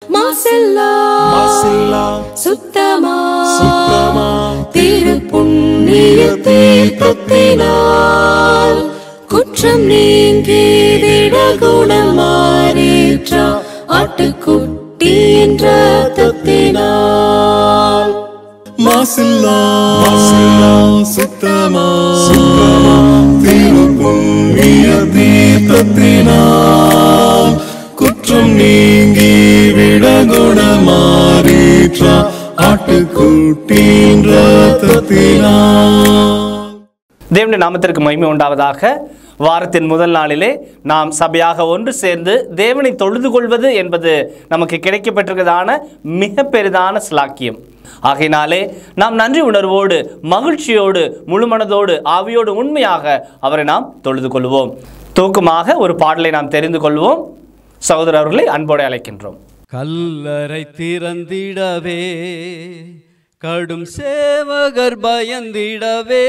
மாசெல்லா மாசில்லா சுத்தமா சுத்தமா திரு புண்ணிய தீர்த்தத்தினால் குற்றம் நீங்கி விடகுணம் மாறேற்ற ஆட்டுக்குட்டி என்ற தத்தினால் மாசில்லா மாசில்லா சுத்தமா சுத்தமா திருப்புண்ணிய தீர்த்தத்தினால் குற்றம் நீங்கி விடகுண மாறீற்ற ஆட்டுக்குட்டின் ரத்தத்தினால் தேவனுடைய நாமத்திற்கு மகிமை உண்டாவதாக வாரத்தின் முதல் நாளிலே நாம் சபையாக ஒன்று சேர்ந்து தேவனை தொழுது கொள்வது என்பது நமக்கு கிடைக்கப்பட்டிருக்கிறதான மிக பெரிதான சிலாக்கியம் ஆகையினாலே நாம் நன்றி உணர்வோடு மகிழ்ச்சியோடு முழுமனதோடு ஆவியோடு உண்மையாக அவரை நாம் தொழுது கொள்வோம் தூக்கமாக ஒரு பாடலை நாம் தெரிந்து கொள்வோம் சகோதரர் அவர்களை அன்போடு அழைக்கின்றோம் கல்லறை திறந்திடவே கடும் சேவகர் பயந்திடவே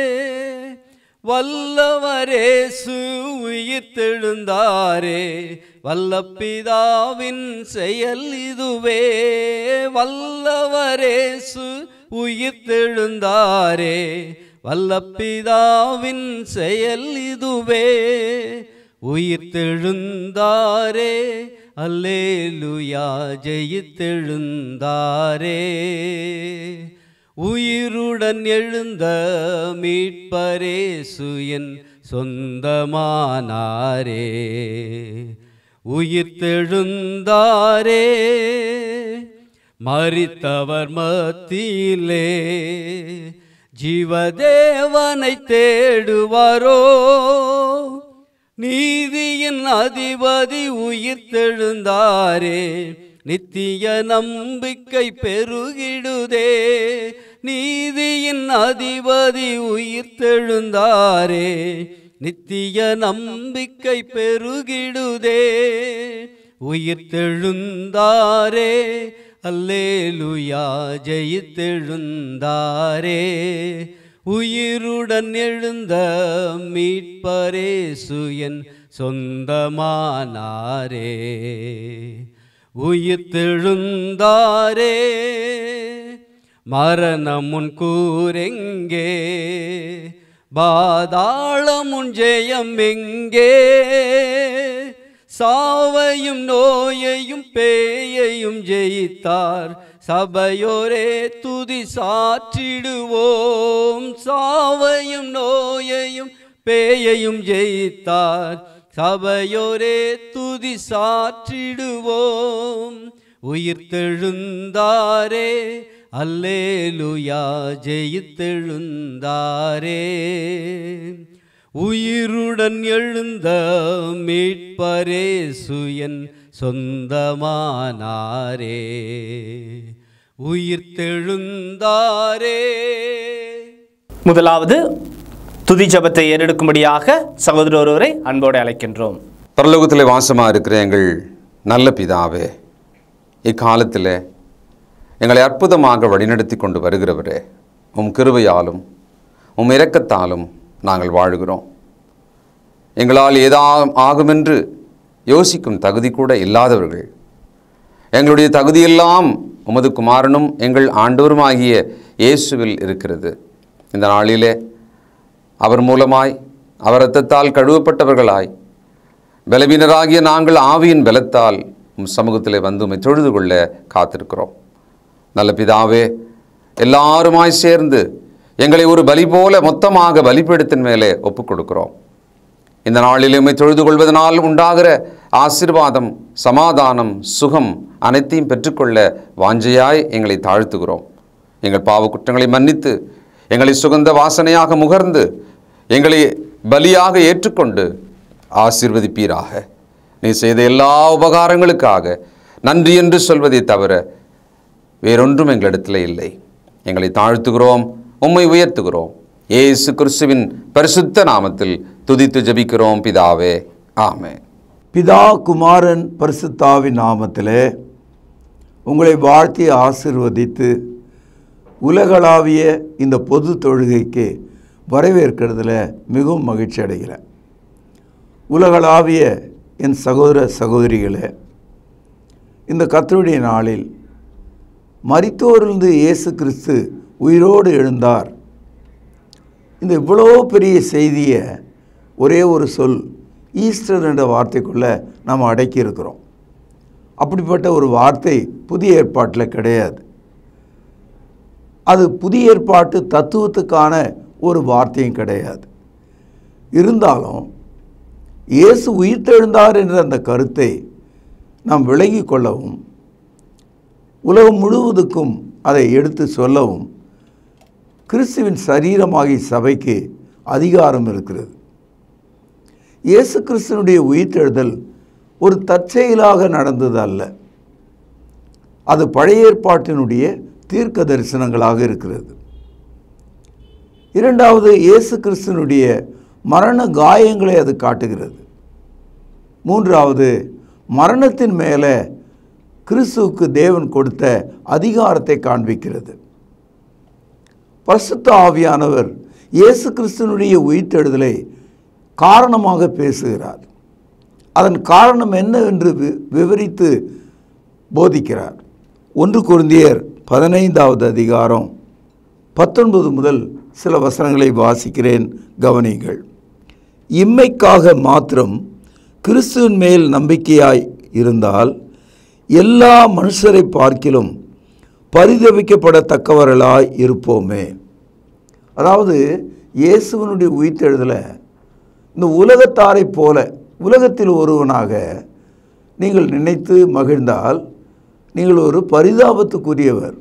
வல்லவரேசு உயிர்த்தெழுந்தாரே வல்லப்பிதாவின் செயல் இதுவே வல்லவரேசு உயிர்த்தெழுந்தாரே வல்லப்பிதாவின் செயல் இதுவே உயிர்த்தெழுந்தாரே அல்லேலுயா ஜெயித்தெழுந்தாரே உயிருடன் எழுந்த மீட்பரேசு என் சொந்தமானாரே உயிர்த்தெழுந்தாரே மரித்தவர் மத்தியிலே ஜீவதேவனை தேடுவாரோ நீதியின் அதிபதி உயிர்த்தெழுந்தாரே நித்திய நம்பிக்கை பெருகிடுதே நீதியின் அதிபதி உயிர்த்தெழுந்தாரே நித்திய நம்பிக்கை பெருகிடுதே உயிர்த்தெழுந்தாரே அல்லேலுயா ஜெயித்தெழுந்தாரே உயிருடன் எழுந்த மீட்பரேசு என் சொந்தமானாரே உயிர்த்தெழுந்தாரே மரணம் முன் கூரெங்கே பாதாளமுன் ஜெயம் எங்கே சாவையும் நோயையும் பேயையும் ஜெயித்தார் சபையோரே துதி சாற்றிடுவோம் சாவையும் நோயையும் பேயையும் ஜெயித்தார் சபையோரே துதி சாற்றிடுவோம் உயிர்த்தெழுந்தாரே அல்லேலுயா ஜெயித்தெழுந்தாரே உயிருடன் எழுந்த மீட்பரேசு என் சொந்தமானாரே உயிர்த்தெழுந்தாரே முதலாவது துதி ஜபத்தை ஏறெடுக்கும்படியாக சகோதரர் ஒருவரை அன்போடு அழைக்கின்றோம் பரலோகத்தில் வாசமாக இருக்கிற எங்கள் நல்ல பிதாவே இக்காலத்தில் எங்களை அற்புதமாக வழிநடத்தி கொண்டு வருகிறவரே உம் கிருபையாலும் உம் இரக்கத்தாலும் நாங்கள் வாழுகிறோம் எங்களால் ஏதா ஆகுமென்று யோசிக்கும் தகுதி கூட இல்லாதவர்கள் எங்களுடைய தகுதியெல்லாம் உமது குமாரனும் எங்கள் ஆண்டவருமாகிய இயேசுவில் இருக்கிறது இந்த நாளிலே அவர் மூலமாய் அவர் இரத்தத்தால் கழுவப்பட்டவர்களாய் பலவீனராகிய நாங்கள் ஆவியின் பலத்தால் உம் சமூகத்திலே வந்து உம்மை தொழுது கொள்ள காத்திருக்கிறோம் நல்ல பிதாவே எல்லாருமாய் சேர்ந்து எங்களை ஒரு பலி போல மொத்தமாக பலிபீடத்தின் மேலே ஒப்புக் கொடுக்கிறோம் இந்த நாளில் உம்மை தொழுது கொள்வதனால் உண்டாகிற ஆசீர்வாதம் சமாதானம் சுகம் அனைத்தையும் பெற்றுக்கொள்ள வாஞ்சையாய் எங்களை தாழ்த்துகிறோம் எங்கள் பாவ குற்றங்களை மன்னித்து எங்களை சுகந்த வாசனையாக முகர்ந்து எங்களை பலியாக ஏற்றுக்கொண்டு ஆசீர்வதிப்பீராக நீ செய்த எல்லா உபகாரங்களுக்காக நன்றி என்று சொல்வதை தவிர வேறொன்றும் எங்களிடத்தில் இல்லை எங்களை தாழ்த்துகிறோம் உம்மை உயர்த்துகிறோம் இயேசு கிறிஸ்துவின் பரிசுத்த நாமத்தில் துதித்து ஜெபிக்கிறோம் பிதாவே ஆமென் பிதா குமாரன் பரிசுத்தாவின் நாமத்திலே உங்களை வாழ்த்தி ஆசிர்வதித்து உலகளாவிய இந்த பொது தொழுகைக்கு வரவேற்கிறதுல மிகவும் மகிழ்ச்சி அடைகிறேன் உலகளாவிய என் சகோதர சகோதரிகளே இந்த கர்த்தருடைய நாளில் மரித்தோரிலிருந்து இயேசு கிறிஸ்து உயிரோடு எழுந்தார் இந்த இவ்வளோ பெரிய செய்தியை ஒரே ஒரு சொல் ஈஸ்டர் என்ற வார்த்தைக்குள்ளே நாம் அடக்கி இருக்கிறோம் அப்படிப்பட்ட ஒரு வார்த்தை புதிய ஏற்பாட்டில் கிடையாது அது புதிய ஏற்பாட்டு தத்துவத்துக்கான ஒரு வார்த்தையும் கிடையாது இருந்தாலும் இயேசு உயிர்த்தெழுந்தார் என்ற அந்த கருத்தை நாம் விளங்கி கொள்ளவும் உலகம் முழுவதுக்கும் அதை எடுத்து சொல்லவும் கிறிஸ்துவின் சரீரமாகிய சபைக்கு அதிகாரம் இருக்கிறது இயேசு கிறிஸ்துவனுடைய உயிர்த்தெழுதல் ஒரு தற்செயலாக நடந்தது அல்ல அது பழைய ஏற்பாட்டினுடைய தீர்க்க தரிசனங்களாக இருக்கிறது இரண்டாவது இயேசு கிறிஸ்துவனுடைய மரண காயங்களை அது காட்டுகிறது மூன்றாவது மரணத்தின் மேலே கிறிஸ்துவுக்கு தேவன் கொடுத்த அதிகாரத்தை காண்பிக்கிறது பரிசுத்த ஆவியானவர் இயேசு கிறிஸ்துவனுடைய உயிர்த்தெழுதலை காரணமாக பேசுகிறார் அதன் காரணம் என்ன என்று வி- விவரித்து போதிக்கிறார் ஒன்று குருந்தியர் பதினைந்தாவது அதிகாரம் பத்தொன்பது முதல் சில வசனங்களை வாசிக்கிறேன் கவனியுங்கள் இம்மைக்காக மாத்திரம் கிறிஸ்துவின் மேல் நம்பிக்கையாய் இருந்தால் எல்லா மனுஷரை பார்க்கிலும் பரிதவிக்கப்படத்தக்கவர்களாய் இருப்போமே அதாவது இயேசுவனுடைய உயிர்த்தெழுதலை இந்த உலகத்தாரைப் போல உலகத்தில் ஒருவனாக நீங்கள் நினைத்து மகிழ்ந்தால் நீங்கள் ஒரு பரிதாபத்துக்குரியவர்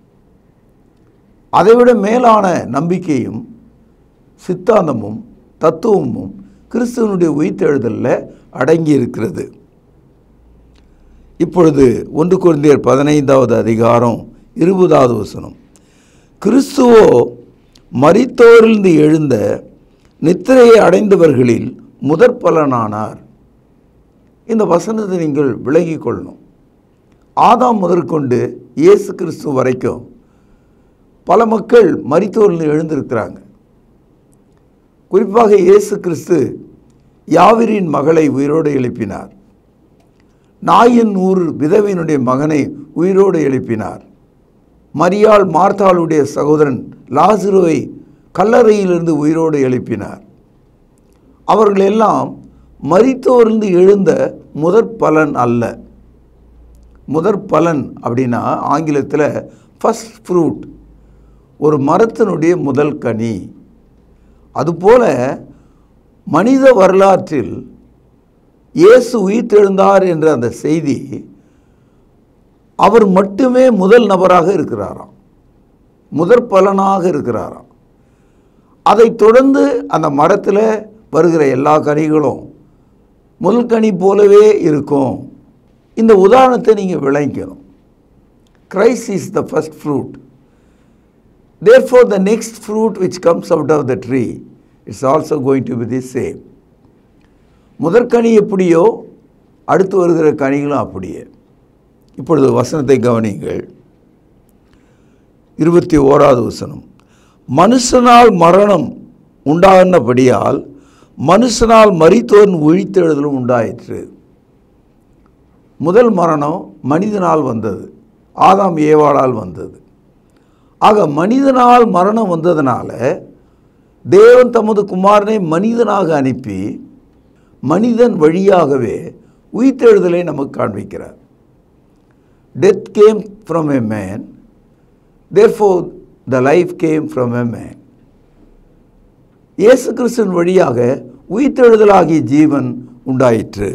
அதைவிட மேலான நம்பிக்கையும் சித்தாந்தமும் தத்துவமும் கிறிஸ்துவனுடைய உயிர்த்தெழுதலில் அடங்கி இருக்கிறது இப்பொழுது ஒன்று குருந்தியர் பதினைந்தாவது அதிகாரம் இருபதாவது வசனம் கிறிஸ்துவோ மரித்தோரிலிருந்து எழுந்த நித்திரையை அடைந்தவர்களில் முதற் பலனானார் இந்த வசனத்தை நீங்கள் விளங்கிக் கொள்ளணும் ஆதாம் முதற்கொண்டு இயேசு கிறிஸ்து வரைக்கும் பல மக்கள் மரித்தோரில் எழுந்திருக்கிறாங்க குறிப்பாக இயேசு கிறிஸ்து யாவிரின் மகளை உயிரோடு எழுப்பினார் நாயின் ஊர் விதவையினுடைய மகனை உயிரோடு எழுப்பினார் மரியாள் மார்த்தாளுடைய சகோதரன் லாசுருவை கல்லறையிலிருந்து உயிரோடு எழுப்பினார் அவர்கள் எல்லாம் மரித்தோரிலிருந்து எழுந்த முதற் பலன் அல்ல முதற் பலன் அப்படின்னா ஆங்கிலத்தில் ஃபஸ்ட் ஃப்ரூட் ஒரு மரத்தினுடைய முதல் கனி அதுபோல மனித வரலாற்றில் இயேசு உயிர்த்தெழுந்தார் என்ற அந்த செய்தி அவர் மட்டுமே முதல் நபராக இருக்கிறாராம் முதற் பலனாக இருக்கிறாராம் அதைத் தொடர்ந்து அந்த மரத்தில் வருகிற எல்லா கனிகளும் முதல் கனி போலவே இருக்கும் இந்த உதாரணத்தை நீங்கள் விளங்கிக்கணும் Christ is the first fruit therefore the next fruit which comes out of the tree is also going to be the same முதற்கனி எப்படியோ அடுத்து வருகிற கனிகளும் அப்படியே இப்பொழுது வசனத்தை கவனியுங்கள் இருபத்தி ஓராவது வசனம் மனுஷனால் மரணம் உண்டானபடியால் மனுஷனால் மரித்தோன் உழித்தெழுதலும் உண்டாயிற்று முதல் மரணம் மனிதனால் வந்தது ஆதாம் ஏவாளால் வந்தது ஆக மனிதனால் மரணம் வந்ததுனால தேவன் தமது குமாரனை மனிதனாக அனுப்பி மனிதன் வழியாகவே உயிர்த்தெழுதலை நமக்கு காண்பிக்கிறார் death came from a man therefore the life came from a man இயேசு கிறிஸ்துவின் வழியாக உயிர்த்தெழுதலாகிய ஜீவன் உண்டாயிற்று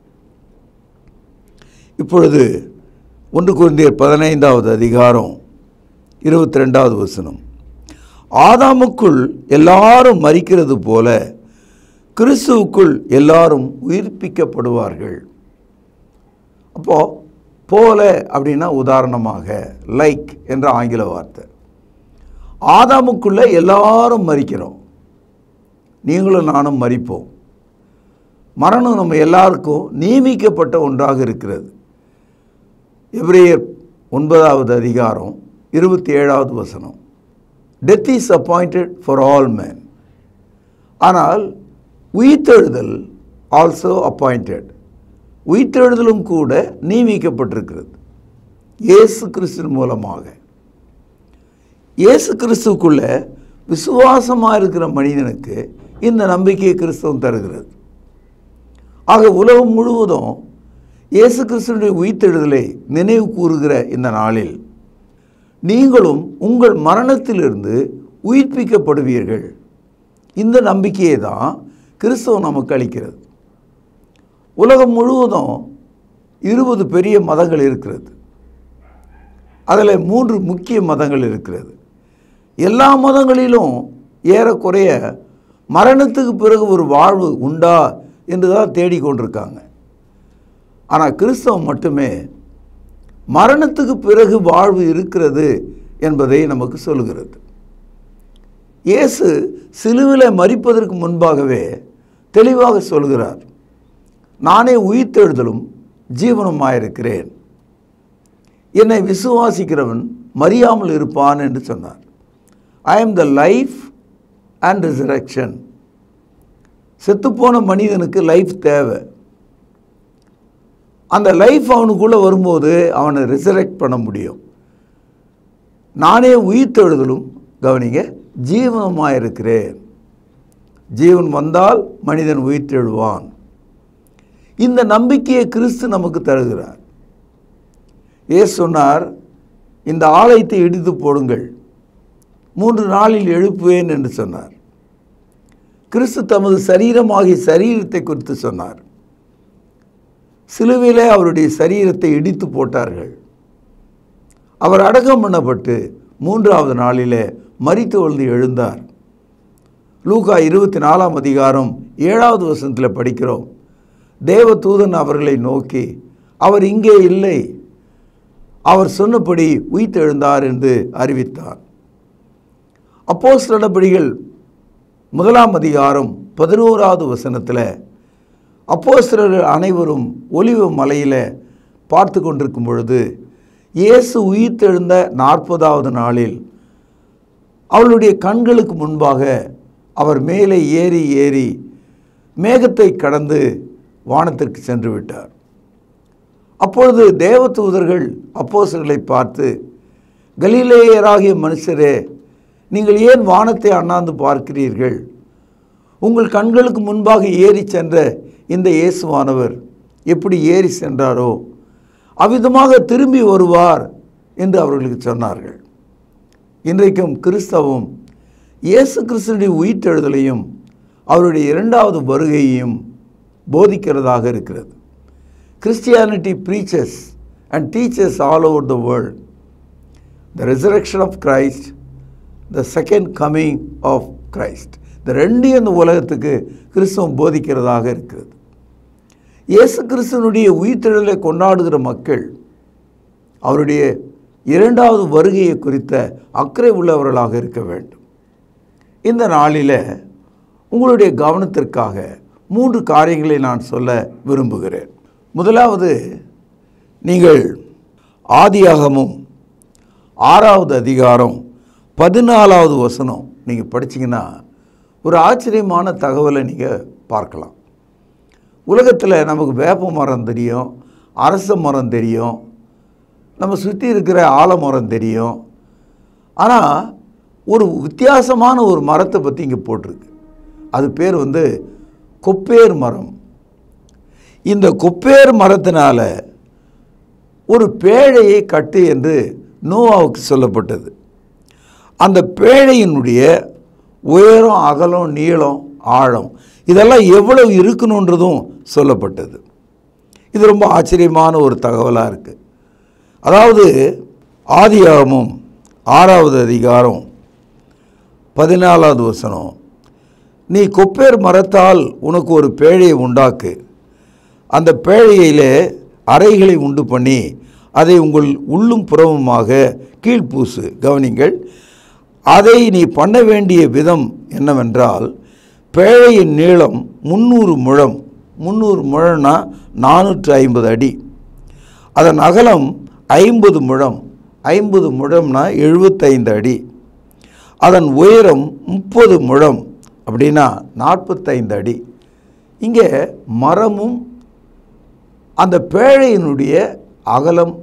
இப்பொழுது ஒன்று குருந்தியர் பதினைந்தாவது அதிகாரம் இருபத்தி ரெண்டாவது வசனம் ஆதாமுக்குள் எல்லாரும் மரிக்கிறது போல கிறிஸ்துவுக்குள் எல்லாரும் உயிர்ப்பிக்கப்படுவார்கள் அப்போ போல அப்படின்னா உதாரணமாக லைக் என்ற ஆங்கில வார்த்தை ஆதாமுக்குள்ள எல்லாரும் மரிக்கிறோம் நீங்களும் நானும் மரிப்போம் மரணம் நம்ம எல்லாருக்கும் நியமிக்கப்பட்ட ஒன்றாக இருக்கிறது எபிரேயர் ஒன்பதாவது அதிகாரம் இருபத்தி ஏழாவது வசனம் death is appointed for all men ஆனால் உயிர்த்தெழுதல் ஆல்சோ அப்பாயிண்டட் உயிர்த்தெழுதலும் கூட நியமிக்கப்பட்டிருக்கிறது இயேசு கிறிஸ்துவின் மூலமாக இயேசு கிறிஸ்துக்குள்ள விசுவாசமாக இருக்கிற மனிதனுக்கு இந்த நம்பிக்கையை கிறிஸ்தவம் தருகிறது ஆக உலகம் முழுவதும் இயேசு கிறிஸ்துவனுடைய உயிர்த்தெழுதலை நினைவு கூறுகிற இந்த நாளில் நீங்களும் உங்கள் மரணத்திலிருந்து உயிர்ப்பிக்கப்படுவீர்கள் இந்த நம்பிக்கையை தான் கிறிஸ்தவம் நமக்கு அளிக்கிறது உலகம் முழுவதும் இருபது பெரிய மதங்கள் இருக்கிறது அதில் மூன்று முக்கிய மதங்கள் இருக்கிறது எல்லா மதங்களிலும் ஏறக்குறைய மரணத்துக்கு பிறகு ஒரு வாழ்வு உண்டா என்று தான் தேடிக்கொண்டிருக்காங்க ஆனால் கிறிஸ்தவம் மட்டுமே மரணத்துக்கு பிறகு வாழ்வு இருக்கிறது என்பதை நமக்கு சொல்லுகிறது இயேசு சிலுவில மறிப்பதற்கு முன்பாகவே தெளிவாக சொல்கிறார் நானே உயிர்த்தெழுதலும் ஜீவனுமாயிருக்கிறேன் என்னை விசுவாசிக்கிறவன் மறியாமல் இருப்பான் என்று சொன்னார் I am the life and resurrection செத்துப்போன மனிதனுக்கு லைஃப் தேவை அந்த லைஃப் அவனுக்குள்ளே வரும்போது அவனை ரிசரெக்ட் பண்ண முடியும் நானே உயிர்த்தெழுதலும் கவனிங்க ஜீவனமாக இருக்கிறேன் ஜீவன் வந்தால் மனிதன் உயிர்த்தெழுவான் இந்த நம்பிக்கையை கிறிஸ்து நமக்கு தருகிறார் ஏசு சொன்னார் இந்த ஆலயத்தை இடித்து போடுங்கள் மூன்று நாளில் எழுப்புவேன் என்று சொன்னார் கிறிஸ்து தமது சரீரமாகிய சரீரத்தை குறித்து சொன்னார் சிலுவையிலே அவருடைய சரீரத்தை இடித்து போட்டார்கள் அவர் அடக்கம் பண்ணப்பட்டு மூன்றாவது நாளிலே மரித்து ஒழுந்து எழுந்தார் லூகா இருபத்தி நாலாம் அதிகாரம் ஏழாவது வசனத்தில் படிக்கிறோம் தேவதூதன் அவர்களை நோக்கி அவர் இங்கே இல்லை அவர் சொன்னபடி உயிர்த்தெழுந்தார் என்று அறிவித்தார் அப்போஸ் நடபடிகள் முதலாம் அதிகாரம் பதினோராவது வசனத்தில் அப்போஸ்தலர்கள் அனைவரும் ஒலிவ மலையில் பார்த்து கொண்டிருக்கும் பொழுது இயேசு உயிர்த்தெழுந்த நாற்பதாவது நாளில் அவளுடைய கண்களுக்கு முன்பாக அவர் மேலே ஏறி ஏறி மேகத்தை கடந்து வானத்திற்கு சென்று விட்டார் அப்பொழுது தேவதூதர்கள் அப்போஸ்தலர்களை பார்த்து கலிலேயராகிய மனுஷரே நீங்கள் ஏன் வானத்தை அண்ணாந்து பார்க்கிறீர்கள் உங்கள் கண்களுக்கு முன்பாக ஏறி சென்ற இந்த இயேசுவானவர் எப்படி ஏறி சென்றாரோ அவ்விதமாக திரும்பி வருவார் என்று அவர்களுக்கு சொன்னார்கள் இன்றைக்கும் கிறிஸ்தவம் இயேசு கிறிஸ்துடைய உயிர்த்தெழுதலையும் அவருடைய இரண்டாவது வருகையையும் போதிக்கிறதாக இருக்கிறது Christianity preaches and teachers all over the world the resurrection of Christ the second coming of Christ இந்த ரெண்டையும் இந்த உலகத்துக்கு கிறிஸ்தவம் போதிக்கிறதாக இருக்கிறது இயேசு கிறிஸ்துவனுடைய உயிர்த்தெழலை கொண்டாடுகிற மக்கள் அவருடைய இரண்டாவது வருகையை குறித்த அக்கறை உள்ளவர்களாக இருக்க வேண்டும் இந்த நாளில் உங்களுடைய கவனத்திற்காக மூன்று காரியங்களை நான் சொல்ல விரும்புகிறேன் முதலாவது நீங்கள் ஆதியாகமும் ஆறாவது அதிகாரம் பதினாலாவது வசனம் நீங்கள் படிச்சீங்கன்னா ஒரு ஆச்சரியமான தகவலை நீங்கள் பார்க்கலாம் உலகத்தில் நமக்கு வேப்ப மரம் தெரியும் அரச மரம் தெரியும் நம்ம சுற்றி இருக்கிற ஆலமரம் தெரியும் ஆனால் ஒரு வித்தியாசமான ஒரு மரத்தை பற்றி இங்கே போட்டிருக்கு அது பேர் வந்து கொப்பேர் மரம் இந்த கொப்பேர் மரத்தினால ஒரு பேழையை கட்டு என்று நோவாவுக்கு சொல்லப்பட்டது அந்த பேழையினுடைய உயரம் அகலம் நீளம் ஆழம் இதெல்லாம் எவ்வளவு இருக்கணுன்றதும் சொல்லப்பட்டது இது ரொம்ப ஆச்சரியமான ஒரு தகவலாக இருக்குது அதாவது ஆதியாகமும் ஆறாவது அதிகாரம் பதினாலாவது வசனம் நீ கொப்பேர் மரத்தால் உனக்கு ஒரு பேழையை உண்டாக்கு அந்த பேழையிலே அறைகளை உண்டு பண்ணி அதை உங்கள் உள்ளும் புறமுமாக கீழ்ப்பூசு கவனிங்கள் அதை நீ பண்ண வேண்டிய விதம் என்னவென்றால் பேழையின் நீளம் முந்நூறு முழம் முந்நூறு முழம்னா நானூற்று ஐம்பது அடி அதன் அகலம் ஐம்பது முழம் ஐம்பது முழம்னா எழுபத்தைந்து அடி அதன் உயரம் முப்பது முழம் அப்படின்னா நாற்பத்தைந்து அடி இங்கே மரமும் அந்த பேழையினுடைய அகலம்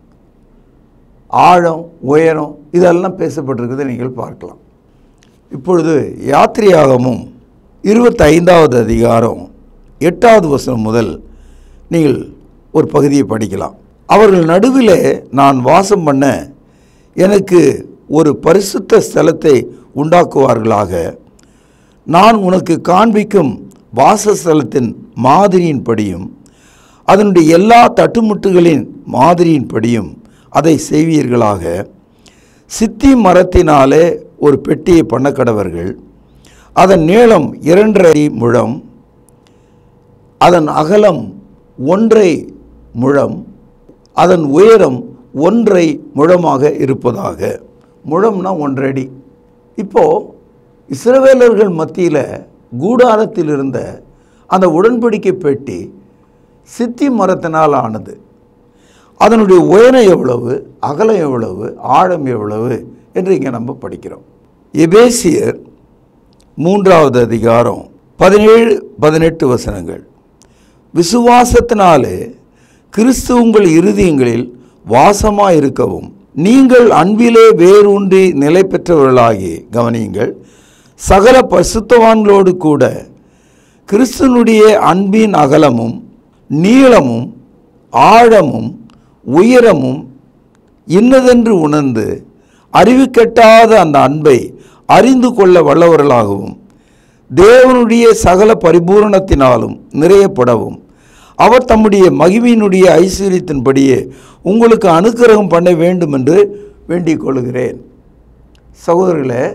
ஆழம் உயரம் இதெல்லாம் பேசப்பட்டிருக்கிறதை நீங்கள் பார்க்கலாம் இப்பொழுது யாத்திரையாகமும் இருபத்தைந்தாவது அதிகாரம் எட்டாவது வசனம் முதல் நீங்கள் ஒரு பகுதியை படிக்கலாம் அவர்கள் நடுவிலே நான் வாசம் பண்ண எனக்கு ஒரு பரிசுத்த ஸ்தலத்தை உண்டாக்குவார்களாக நான் உனக்கு காண்பிக்கும் வாசஸ்தலத்தின் மாதிரியின்படியும் அதனுடைய எல்லா தட்டுமுட்டுகளின் மாதிரியின்படியும் அதை செய்வீர்களாக சித்தி மரத்தினாலே ஒரு பெட்டியை பண்ணக்கடவர்கள் அதன் நீளம் இரண்டரை முழம் அதன் அகலம் ஒன்றை முழம் அதன் உயரம் ஒன்றை முழமாக இருப்பதாக முழம்னா ஒன்றடி இப்போது இஸ்ரவேலர்கள் மத்தியில் கூடாரத்தில் இருந்த அந்த உடன்படிக்கை பெட்டி சித்தி மரத்தினால் ஆனது அதனுடைய உயரம் எவ்வளவு அகலம் எவ்வளவு ஆழம் எவ்வளவு என்று இங்கே நம்ம படிக்கிறோம் எபேசியர் மூன்றாவது அதிகாரம் பதினேழு பதினெட்டு வசனங்கள் விசுவாசத்தினாலே கிறிஸ்து உங்கள் இருதயங்களில் வாசமாயிருக்கவும் நீங்கள் அன்பிலே வேரூன்றி நிலை பெற்றவர்களாகி கவனியுங்கள் சகல பரிசுத்தவான்களோடு கூட கிறிஸ்துனுடைய அன்பின் அகலமும் நீளமும் ஆழமும் உயரமும் இன்னதென்று உணர்ந்து அறிவு கெட்டாத அந்த அன்பை அறிந்து கொள்ள வல்லவர்களாகவும் தேவனுடைய சகல பரிபூரணத்தினாலும் நிறையப்படவும் அவர் தம்முடைய மகிமையினுடைய ஐஸ்வர்யத்தின்படியே உங்களுக்கு அனுக்கிரகம் பண்ண வேண்டும் என்று வேண்டிக் கொள்கிறேன் சகோதரர்களே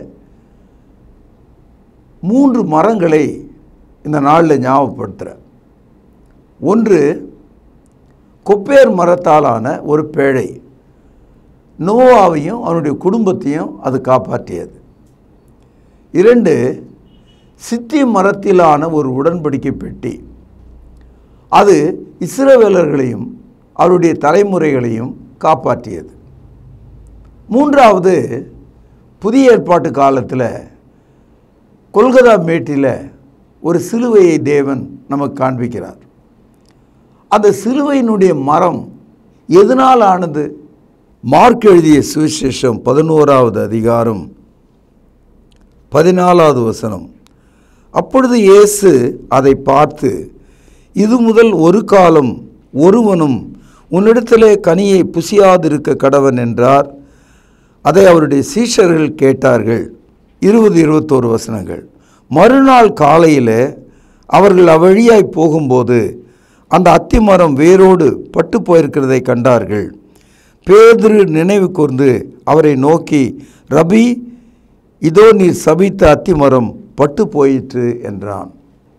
மூன்று மரங்களை இந்த நாளில் ஞாபகப்படுத்துகிறேன் ஒன்று கொப்பேர் மரத்தாலான ஒரு பேழை நோவாவையும் அவனுடைய குடும்பத்தையும் அது காப்பாற்றியது இரண்டு சித்தி மரத்திலான ஒரு உடன்படிக்கை பெட்டி அது இஸ்ரவேலர்களையும் அவருடைய தலைமுறைகளையும் காப்பாற்றியது மூன்றாவது புதிய ஏற்பாட்டு காலத்தில் கொல்கத்தா மேட்டில் ஒரு சிலுவையை தேவன் நமக்கு காண்பிக்கிறார் அந்த சிலுவையினுடைய மரம் எதனால் ஆனது மார்க் எழுதிய சுவிசேஷம் பதினோராவது அதிகாரம் பதினாலாவது வசனம் அப்பொழுது இயேசு அதை பார்த்து இது முதல் ஒரு காலம் ஒருவனும் உன்னிடத்திலே கனியை புசியாதிருக்க கடவன் என்றார் அதை அவருடைய சீஷர்கள் கேட்டார்கள் இருபது இருபத்தோரு வசனங்கள் மறுநாள் காலையில் அவர்கள் அவ்வழியாய் போகும்போது அந்த அத்திமரம் வேரோடு பட்டு போயிருக்கிறதை கண்டார்கள் பேதுரு நினைவு கூர்ந்து அவரை நோக்கி ரபி இதோ நீர் சபித்த அத்திமரம் பட்டு போயிற்று என்றான்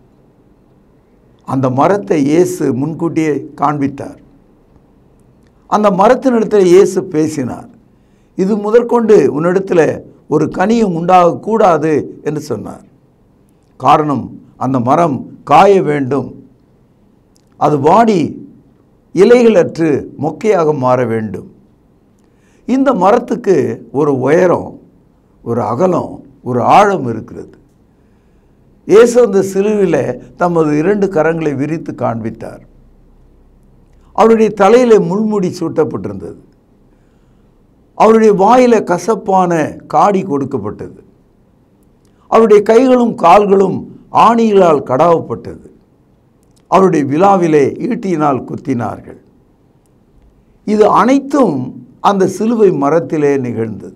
அந்த மரத்தை இயேசு முன்கூட்டியே காண்பித்தார் அந்த மரத்தினிடத்தில் இயேசு பேசினார் இது முதற்கொண்டு உன்னிடத்தில் ஒரு கனியும் உண்டாகக்கூடாது என்று சொன்னார் காரணம் அந்த மரம் காய வேண்டும் அது வாடி இலைகளற்று மொக்கையாக மாற வேண்டும் இந்த மரத்துக்கு ஒரு உயரம் ஒரு அகலம் ஒரு ஆழம் இருக்கிறது இயேசு அந்த சிலுவில தமது இரண்டு கரங்களை விரித்து காண்பித்தார் அவருடைய தலையில முள்முடி சூட்டப்பட்டிருந்தது அவருடைய வாயில கசப்பான காடி கொடுக்கப்பட்டது அவருடைய கைகளும் கால்களும் ஆணிகளால் கடாவப்பட்டது அவருடைய விழாவிலே ஈட்டியினால் குத்தினார்கள் இது அனைத்தும் அந்த சிலுவை மரத்திலே நிகழ்ந்தது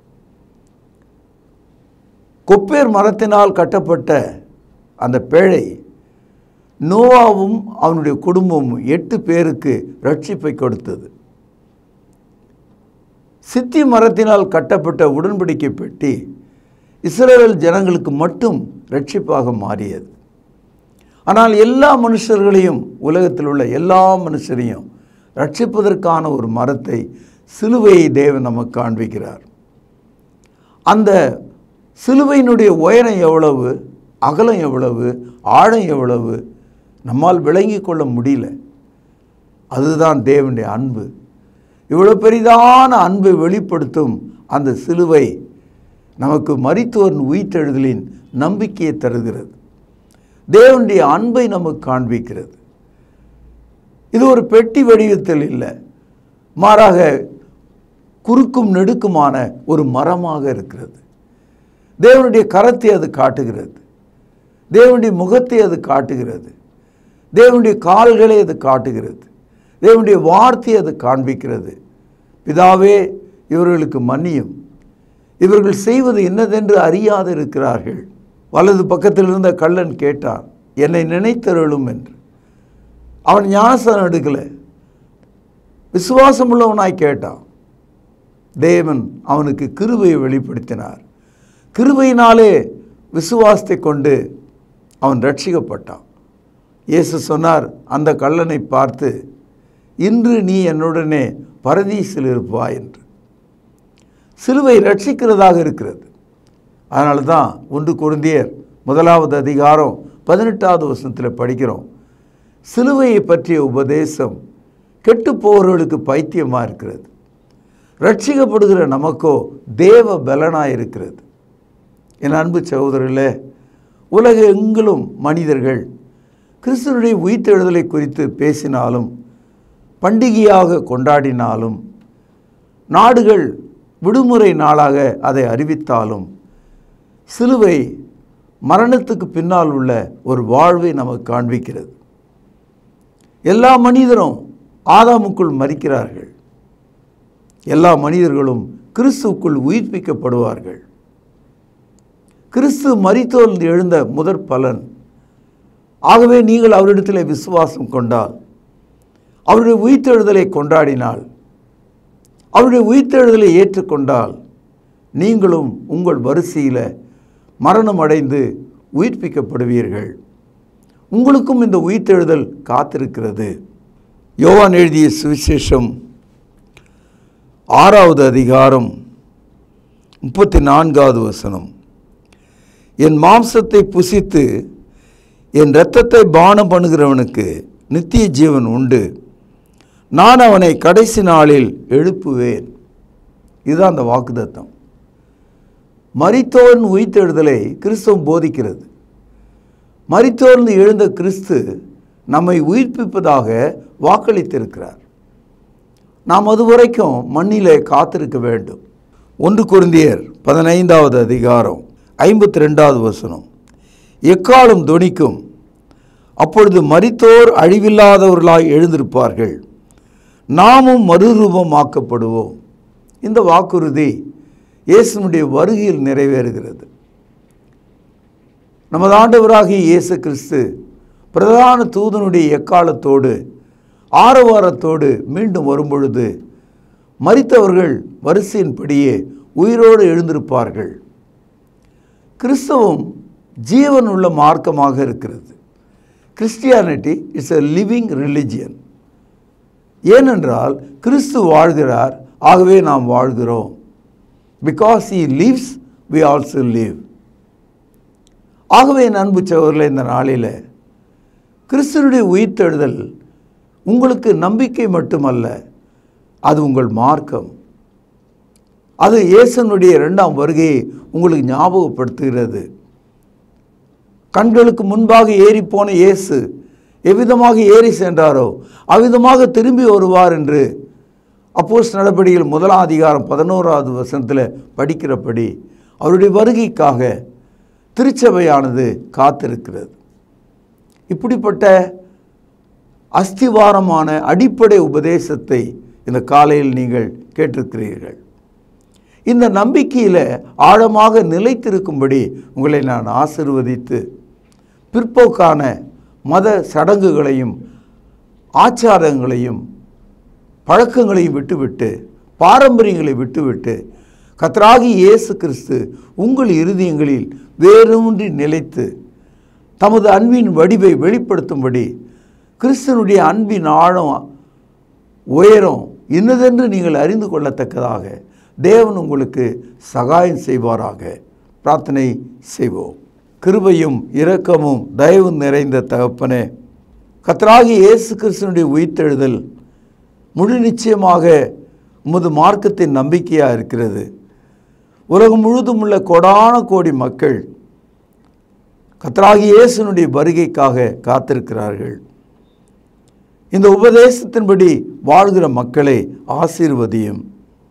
கொப்பேர் மரத்தினால் கட்டப்பட்ட அந்த பேழை நோவாவும் அவனுடைய குடும்பமும் எட்டு பேருக்கு ரட்சிப்பை கொடுத்தது சித்தி மரத்தினால் கட்டப்பட்ட உடன்படிக்கை பெட்டி இஸ்ரேல் ஜனங்களுக்கு மட்டும் ரட்சிப்பாக மாறியது ஆனால் எல்லா மனுஷர்களையும் உலகத்தில் உள்ள எல்லா மனுஷரையும் ரட்சிப்பதற்கான ஒரு மரத்தை சிலுவையை தேவன் நமக்கு காண்பிக்கிறார் அந்த சிலுவையினுடைய உயரம் எவ்வளவு அகலம் எவ்வளவு ஆழம் எவ்வளவு நம்மால் விளங்கி கொள்ள முடியல அதுதான் தேவனுடைய அன்பு இவ்வளோ பெரிதான அன்பை வெளிப்படுத்தும் அந்த சிலுவை நமக்கு மரித்தோரின் உயிர்த்தெழுதலின் நம்பிக்கையை தருகிறது தேவனுடைய அன்பை நமக்கு காண்பிக்கிறது இது ஒரு பெட்டி வடிவத்தில் இல்லை மாறாக குறுக்கும் நெடுக்குமான ஒரு மரமாக இருக்கிறது தேவனுடைய கரத்தை அது காட்டுகிறது தேவனுடைய முகத்தை அது காட்டுகிறது தேவனுடைய கால்களை அது காட்டுகிறது தேவனுடைய வார்த்தையை அது காண்பிக்கிறது பிதாவே இவர்களுக்கு மன்னியும் இவர்கள் செய்வது என்னதென்று அறியாது இருக்கிறார்கள் வலது பக்கத்தில் இருந்த கள்ளன் கேட்டான் என்னை நினைத்தருளும் என்று அவன் ஞானஸ்தானம் எடுக்கலை விசுவாசம் உள்ளவனாய் கேட்டான் தேவன் அவனுக்கு கிருபையை வெளிப்படுத்தினார் கிருபையினாலே விசுவாசத்தை கொண்டு அவன் ரட்சிக்கப்பட்டான் இயேசு சொன்னார் அந்த கள்ளனை பார்த்து இன்று நீ என்னுடனே பரதீசில் இருப்பாய் என்று சிலுவை ரட்சிக்கிறதாக இருக்கிறது அதனால தான் ஒன்று குருந்தியர் முதலாவது அதிகாரம் பதினெட்டாவது வசனத்தில் படிக்கிறோம் சிலுவையை பற்றிய உபதேசம் கெட்டு போகிறவர்களுக்கு பைத்தியமாக இருக்கிறது ரட்சிக்கப்படுகிற நமக்கோ தேவ பலனாக இருக்கிறது என் அன்பு சகோதரர்களே உலக எங்கிலும் மனிதர்கள் கிறிஸ்துவனுடைய உயிர்த்தெழுதலை குறித்து பேசினாலும் பண்டிகையாக கொண்டாடினாலும் நாடுகள் விடுமுறை நாளாக அதை அறிவித்தாலும் சிலுவை மரணத்துக்கு பின்னால் உள்ள ஒரு வாழ்வை நமக்கு காண்பிக்கிறது எல்லா மனிதரும் ஆதாமுக்குள் மறிக்கிறார்கள் எல்லா மனிதர்களும் கிறிஸ்துவுக்குள் உயிர்ப்பிக்கப்படுவார்கள் கிறிஸ்து மரித்தோல் எழுந்த முதற் பலன் ஆகவே நீங்கள் அவரிடத்தில் விசுவாசம் கொண்டால் அவருடைய உயிர்த்தெழுதலை கொண்டாடினால் அவருடைய உயிர்த்தெழுதலை ஏற்றுக்கொண்டால் நீங்களும் உங்கள் வரிசையில் மரணம் அடைந்து உயிர்ப்பிக்கப்படுவீர்கள் உங்களுக்கும் இந்த உயிர்த்தெழுதல் காத்திருக்கிறது யோவான் எழுதிய சுவிசேஷம் ஆறாவது அதிகாரம் முப்பத்தி நான்காவது வசனம் என் மாம்சத்தை புசித்து என் இரத்தத்தை பானம் பண்ணுகிறவனுக்கு நித்திய ஜீவன் உண்டு நான் அவனை கடைசி நாளில் எழுப்புவேன் இதுதான் அந்த வாக்குத்தத்தம் மரித்தோரின் உயிர்த்தெழுதலை கிறிஸ்தவம் போதிக்கிறது மரித்தோர்ந்து எழுந்த கிறிஸ்து நம்மை உயிர்ப்பிப்பதாக வாக்களித்திருக்கிறார் நாம் அதுவரைக்கும் மண்ணிலே காத்திருக்க வேண்டும் ஒன்று குருந்தியர் பதினைந்தாவது அதிகாரம் ஐம்பத்தி ரெண்டாவது வசனம் எக்காலம் தொனிக்கும் அப்பொழுது மரித்தோர் அழிவில்லாதவர்களாய் எழுந்திருப்பார்கள் நாமும் மறுரூபமாக்கப்படுவோம் இந்த வாக்குறுதி இயேசுனுடைய வருகையில் நிறைவேறுகிறது நமது ஆண்டவராகிய இயேசு கிறிஸ்து பிரதான தூதனுடைய எக்காலத்தோடு ஆரவாரத்தோடு மீண்டும் வரும்பொழுது மரித்தவர்கள் வரிசையின்படியே உயிரோடு எழுந்திருப்பார்கள் கிறிஸ்தவம் ஜீவன் உள்ள மார்க்கமாக இருக்கிறது Christianity it's a living religion ஏனென்றால் கிறிஸ்து வாழ்கிறார் ஆகவே நாம் வாழ்கிறோம் because he lives we also live ஆகவே என் அன்பு சகோதரர்களே இந்த நாளில் கிறிஸ்துவனுடைய உயிர்த்தெழுதல் உங்களுக்கு நம்பிக்கை மட்டுமல்ல அது உங்கள் மார்க்கம் அது இயேசனுடைய இரண்டாம் வருகையை உங்களுக்கு ஞாபகப்படுத்துகிறது கண்களுக்கு முன்பாக ஏறி போன இயேசு எவ்விதமாக ஏறி சென்றாரோ அவ்விதமாக திரும்பி வருவார் என்று அப்போஸ் நடபடியில் முதலாம் அதிகாரம் பதினோராவது வசனத்தில் படிக்கிறபடி அவருடைய வருகைக்காக திருச்சபையானது காத்திருக்கிறது இப்படிப்பட்ட அஸ்திவாரமான அடிப்படை உபதேசத்தை இந்த காலையில் நீங்கள் கேட்டிருக்கிறீர்கள் இந்த நம்பிக்கையில் ஆழமாக நிலைத்திருக்கும்படி உங்களை நான் ஆசிர்வதித்து பிற்போக்கான மத சடங்குகளையும் ஆச்சாரங்களையும் பழக்கங்களையும் விட்டுவிட்டு பாரம்பரியங்களை விட்டுவிட்டு கத்தராகி இயேசு கிறிஸ்து உங்கள் இருதயங்களில் வேரூன்றி நிலைத்து தமது அன்பின் வடிவை வெளிப்படுத்தும்படி கிறிஸ்தனுடைய அன்பின் ஆழம் உயரம் இன்னதென்று நீங்கள் அறிந்து கொள்ளத்தக்கதாக தேவன் உங்களுக்கு சகாயம் செய்வாராக பிரார்த்தனை செய்வோம் கிருபையும் இரக்கமும் தயவு நிறைந்த தகப்பனே கத்தராகி இயேசு கிறிஸ்தனுடைய உயிர்த்தெழுதல் முழு நிச்சயமாக உமது மார்க்கத்தின் நம்பிக்கையாக இருக்கிறது உலகம் முழுதும் உள்ள கோடான கோடி மக்கள் கத்தராகி இயேசுனுடைய வருகைக்காக காத்திருக்கிறார்கள் இந்த உபதேசத்தின்படி வாழ்கிற மக்களை ஆசீர்வதியும்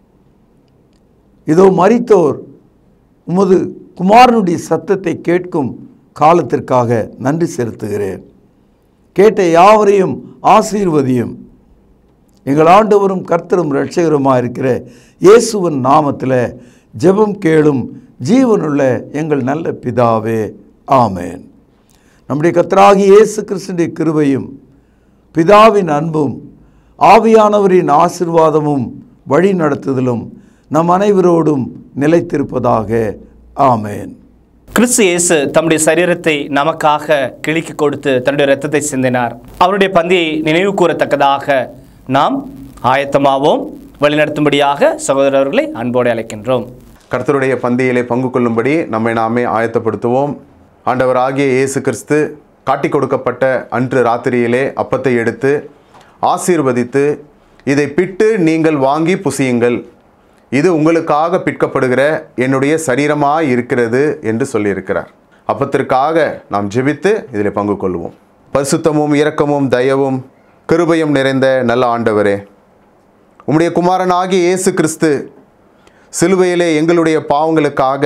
இதோ மரித்தோர் உமது குமாரனுடைய சத்தத்தை கேட்கும் காலத்திற்காக நன்றி செலுத்துகிறேன் கேட்ட யாவரையும் ஆசீர்வதியும் எங்கள் ஆண்டவரும் கர்த்தரும் இரட்சகருமாக இருக்கிற இயேசுவின் நாமத்தில் ஜெபம் கேளும் ஜீவனுள்ள எங்கள் நல்ல பிதாவே ஆமேன் நம்முடைய கர்த்தராகி இயேசு கிறிஸ்துடைய கிருபையும் பிதாவின் அன்பும் ஆவியானவரின் ஆசிர்வாதமும் வழி நடத்துதலும் நம் அனைவரோடும் நிலைத்திருப்பதாக ஆமேன் கிறிஸ்து இயேசு தம்முடைய சரீரத்தை நமக்காக கிழிக்கு கொடுத்து தன்னுடைய இரத்தத்தை சிந்தினார் அவருடைய பந்தியை நினைவு கூறத்தக்கதாக நாம் ஆயத்தமாவோம் வழிநடத்தும்படியாக சகோதரர்களை அன்போடு அழைக்கின்றோம் கர்த்தருடைய பந்தியிலே பங்கு கொள்ளும்படி நம்மை நாமே ஆயத்தப்படுத்துவோம் ஆண்டவராகிய இயேசு கிறிஸ்து காட்டி கொடுக்கப்பட்ட அன்று ராத்திரியிலே அப்பத்தை எடுத்து ஆசீர்வதித்து இதை பிட்டு நீங்கள் வாங்கி புசியுங்கள் இது உங்களுக்காக பிற்கப்படுகிற என்னுடைய சரீரமாய் இருக்கிறது என்று சொல்லியிருக்கிறார் அப்பத்திற்காக நாம் ஜெபித்து இதில் பங்கு கொள்வோம் பரிசுத்தமும் இரக்கமும் தயவும் கிருபையும் நிறைந்த நல்ல ஆண்டவரே உம்முடைய குமாரனாகிய இயேசு கிறிஸ்து சிலுவையிலே எங்களுடைய பாவங்களுக்காக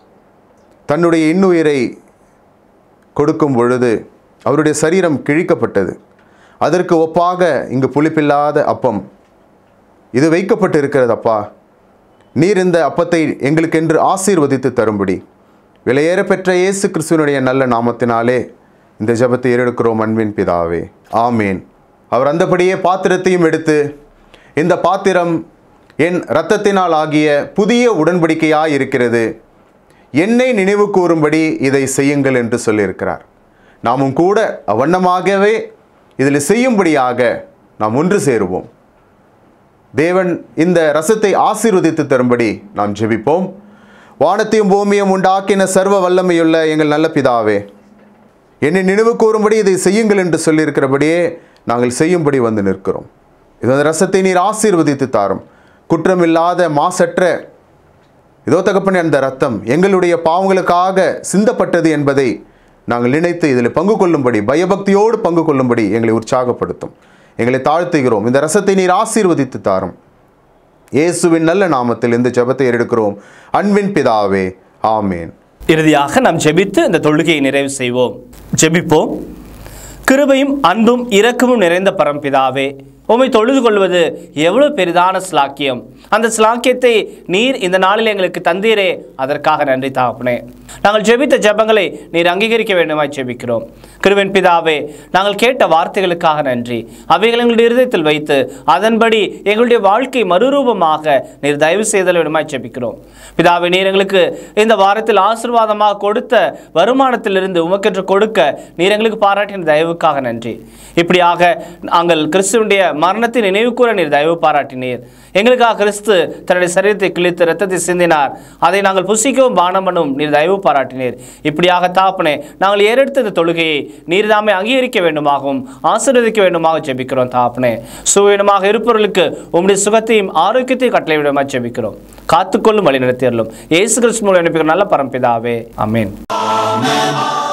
தன்னுடைய இன்னுயிரை கொடுக்கும் பொழுது அவருடைய சரீரம் கிழிக்கப்பட்டது அதற்கு ஒப்பாக இங்கு புளிப்பில்லாத அப்பம் இது வைக்கப்பட்டு இருக்கிறது அப்பா நீர் இந்த அப்பத்தை எங்களுக்கென்று ஆசீர்வதித்து தரும்படி விலையேற பெற்ற இயேசு கிறிஸ்துவனுடைய நல்ல நாமத்தினாலே இந்த ஜெபத்தை ஏறெடுக்கிறோம் அன்பின் பிதாவே ஆமேன் அவர் அந்தபடியே பாத்திரத்தையும் எடுத்து இந்த பாத்திரம் என் இரத்தத்தினால் ஆகிய புதிய உடன்படிக்கையாய் இருக்கிறது என்னை நினைவு கூறும்படி இதை செய்யுங்கள் என்று சொல்லியிருக்கிறார் நாமும் கூட அவ்வண்ணமாகவே இதில் செய்யும்படியாக நாம் ஒன்று சேருவோம் தேவன் இந்த ரசத்தை ஆசீர்வதித்து தரும்படி நாம் ஜெபிப்போம் வானத்தையும் பூமியும் உண்டாக்கின சர்வ வல்லமையுள்ள எங்கள் நல்ல பிதாவே என்னை நினைவு கூறும்படி இதை செய்யுங்கள் என்று சொல்லியிருக்கிறபடியே நாங்கள் செய்யும்படி வந்து நிற்கிறோம் இந்த ரசத்தை நீர் ஆசீர்வதித்து தாரும் குற்றமில்லாத மாசற்ற இதோ தகப்பனே அந்த ரத்தம் எங்களுடைய பாவங்களுக்காக சிந்தப்பட்டது என்பதை நாங்கள் நினைத்து இதில் பங்கு கொள்ளும்படி பயபக்தியோடு பங்கு கொள்ளும்படி எங்களை உற்சாகப்படுத்தும் எங்களை தாழ்த்துகிறோம் இந்த ரசத்தை நீர் ஆசீர்வதித்து தாரும் இயேசுவின் நல்ல நாமத்தில் இந்த ஜெபத்தை எடுக்கிறோம் அன்பின் பிதாவே ஆமேன் இறுதியாக நாம் ஜெபித்து இந்த தொழுகையை நிறைவு செய்வோம் ஜெபிப்போம் கிருபையும் அன்பும் இரக்கமும் நிறைந்த பரம்பிதாவே உம்மை தொழுது கொள்வது எவ்வளவு பெரிதான ஸ்லாக்கியம் அந்த ஸ்லாக்கியத்தை நீர் இந்த நாளில் எங்களுக்கு தந்தீரே அதற்காக நன்றி தாப்பனே நாங்கள் ஜெபித்த ஜெபங்களை நீர் அங்கீகரிக்க வேண்டுமாய் ஜெபிக்கிறோம் கிருவின் பிதாவே நாங்கள் கேட்ட வார்த்தைகளுக்காக நன்றி அவைகள் எங்களுடைய இருதயத்தில் வைத்து அதன்படி எங்களுடைய வாழ்க்கை மறுரூபமாக நீர் தயவு செய்தல் வேண்டுமாய் ஜெபிக்கிறோம் பிதாவே நீர் எங்களுக்கு இந்த வாரத்தில் ஆசீர்வாதமாக கொடுத்த வருமானத்திலிருந்து உமக்கென்று கொடுக்க நீர் எங்களுக்கு பாராட்டின தயவுக்காக நன்றி இப்படியாக நாங்கள் கிறிஸ்துவனுடைய மரணத்தை நினைவு கூற நீர் தயவு பாராட்டினீர் எங்களுக்காக கிறிஸ்து தன்னுடைய சரீரத்தை கிழித்து ரத்தத்தை சிந்தினார் அதை நாங்கள் புசிக்கவும் பானம் பண்ணவும் நீர் தயவு பாராட்டினீர் இப்படியாக தாப்பனே நாங்கள் ஏறெடுத்த இந்த தொழுகையை நீர் தாமே அங்கீகரிக்க வேண்டுமாகவும் ஆசீர்வதிக்க வேண்டுமாக ஜெபிக்கிறோம் தாப்பனே சுவீனமாக இருப்பவர்களுக்கு உம்முடைய சுகத்தையும் ஆரோக்கியத்தையும் கட்டளை விடமாக ஜெபிக்கிறோம் காத்துக்கொள்ளும் வழி நடத்தியறலும் இயேசு கிறிஸ்து மூலம் அனுப்பிக்கிற நல்ல பரம்பிதாவே அமேன்